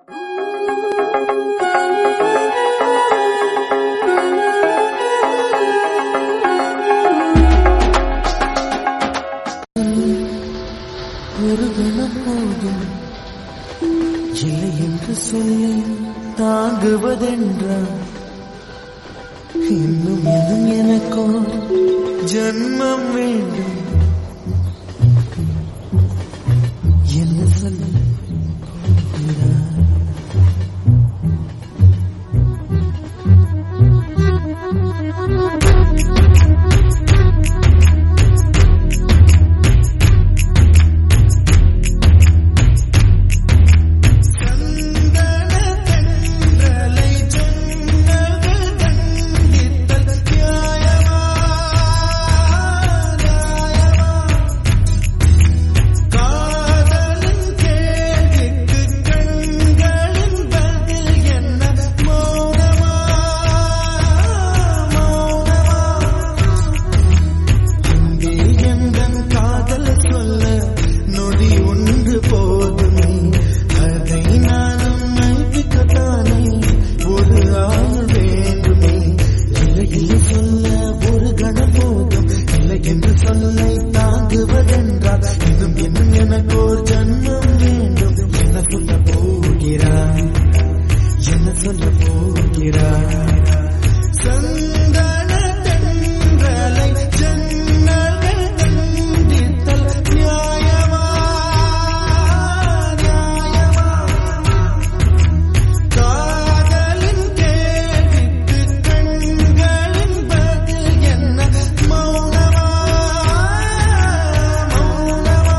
ஒரு கணம் போதும் இல்லை என்று சொல்லி தாங்குவதென்றால் இன்னும் எதும் எனக்கோ ஜன்மம் வேண்டும் என்ன சொல்ல போகிறாய்? காதல் சொல்ல நொடி ஒன்று போதுமே அதை நானும் மைப்பிக்கத்தானே ஒரு ஆள் வேண்டுமே இல்லை இல்லை சொல்ல ஒரு கணம் போதும் இல்லை என்று சொல்லை தாங்குவதென்றால் இன்னும் இன்னும் எனக்கு ஒரு ஜன்மம் வேண்டும் என்ன சொல்ல போகிறாய் என்ன சொல்ல போகிறாய் சந்தன தென்றலை ஜன்னல்கள் கண்டித்தல் நியாயமா நியாயமா காதலின் கேள்விக்கு கண்களின் பதில் என்ன மௌனமா மௌனமா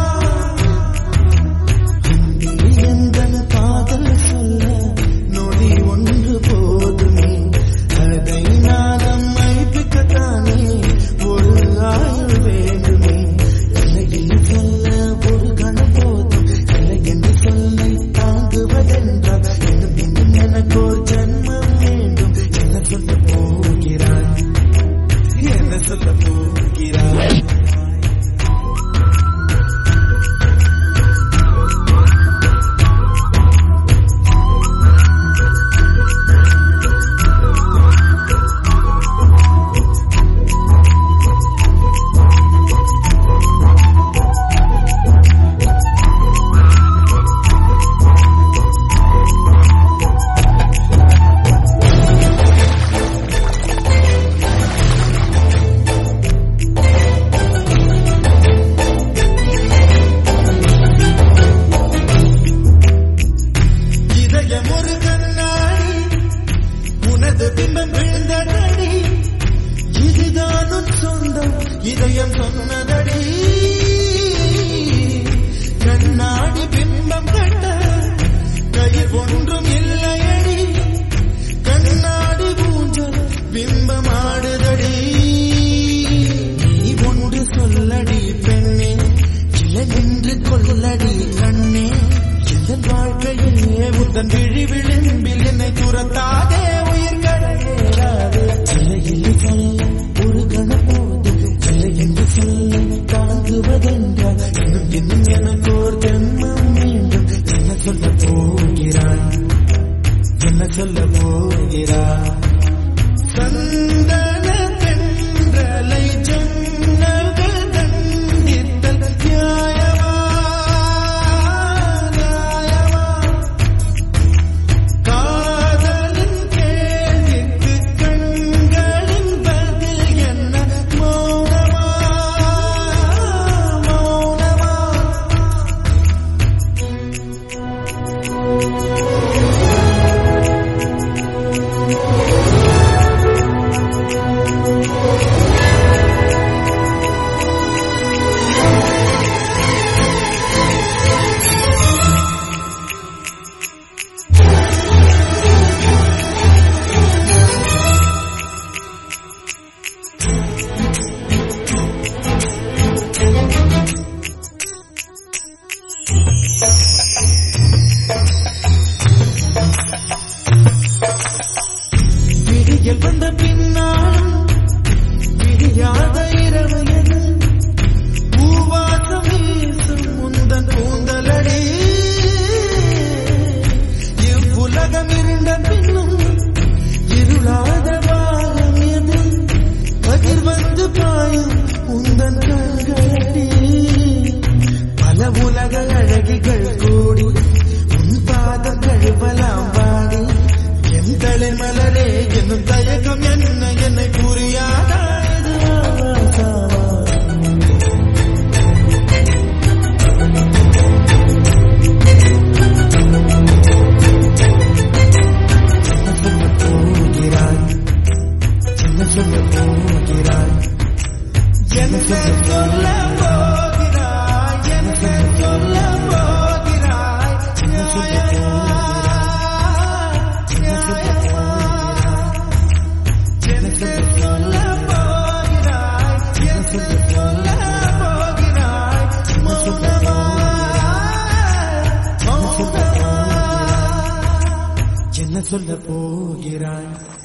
எந்தன் காதல் சொல்ல நொடி ஒன்று போதுமே அதை நாதம் மைப்பிக்கத்தானே ஒரு ஆயுள் வேண்டுமே இல்லையில் சொல்ல ஒரு கணம் போதும் இல்லை என்று சொல்லை தாங்குவதென்றால் இன்னும் இன்னும் எனக்கு ஒரு ஜன்மம் வேண்டும் என்ன சொல்ல போகிறாய் என்ன சொல்ல போகிறாய் இதயம் ஒரு கண்ணாடி உனது பிம்பம் விழுந்ததடி இதுதான் உன் சொந்தம் இதயம் சொன்னதடி கண்ணாடி பிம்பம் கட்ட கயிர் ஒன்றும் இல்லையடி கண்ணாடி ஊஞ்சல் பிம்பம் ஆடுதடி நீ ஒன்று சொல்லடி பெண்ணே இல்லை என்று கொல்லடி கண்ணே என் வாழ்க்கையிலே உந்தன் விழி விளிம்பில் என்னை துரத்தாதே உயிர் கடேறாதே சிலையில் சொல்ல ஒரு கணம் போது சிலை என்று சொல்ல தாங்குவதென்றால் இன்னும் இன்னும் எனக்கு ஒரு ஜென்மம் வேண்டும் என்ன சொல்ல போகிறாய் என்ன சொல்ல போகிறாய் சந்தன தென்றலை ஜன்னல்கள் கண்டித்தல் நியாயமா நியாயமா காதலின் கேள்விக்கு கண்களின் பதில் என்ன மௌனமா மௌனமா உந்தன் கண்களடி பல உலக அழகிகள் கூடி உன் பாதம் கழுவலாம் வாடி என் தலை மலரே என்னும் தயக்கம் என்ன என்னை புரியாதா இது ஆசாவா? போகிறாய் என்ன சொல்ல போகிறாய் என்ன சொல்ல போகிறாய் என்ன சொல்ல போகிறாய் நியாயமா நியாயமா என்ன சொல்ல போகிறாய் என்ன சொல்ல போகிறாய் மௌனமா மௌனமா என்ன சொல்ல போகிறாய்